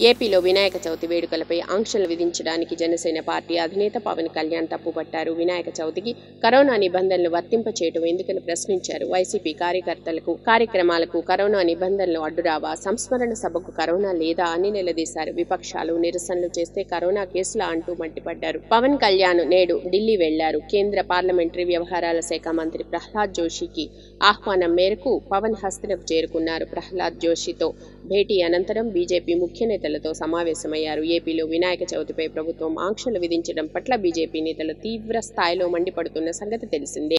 ఏపీలో వినాయక చవితి వేడుకలపై ఆంక్షలు విధించడానికి జనసేన పార్టీ అధినేత పవన్ కళ్యాణ్ తప్పుపట్టారు వినాయక చవితికి కరోనా నిబంధనలు వర్తింపచేయడం ఎందుకని ప్రశ్నించారు వైసీపీ కార్యకర్తలకు కార్యక్రమాలకు కరోనా నిబంధనలు అడ్డురావా సంస్మరణ సభకు కరోనా లేదా అని నిలదీశారు విపక్షాలు నిరసనలు చేస్తే కరోనా కేసులా అంటూ మండిపడ్డారు పవన్ కళ్యాణ్ నేడు ఢిల్లీ వెళ్లారు కేంద్ర పార్లమెంటరీ వ్యవహారాల శాఖ మంత్రి ప్రహ్లాద్ జోషికి ఆహ్వానం మేరకు పవన్ హస్తినకు చేరుకున్నారు ప్రహ్లాద్ జోషితో భేటీ అనంతరం బీజేపీ ముఖ్య నేతలతో సమావేశమయ్యారు ఏపీలో వినాయక చవితిపై ప్రభుత్వం ఆంక్షలు విధించడం పట్ల బీజేపీ నేతలు తీవ్ర స్థాయిలో మండిపడుతున్న సంగతి తెలిసిందే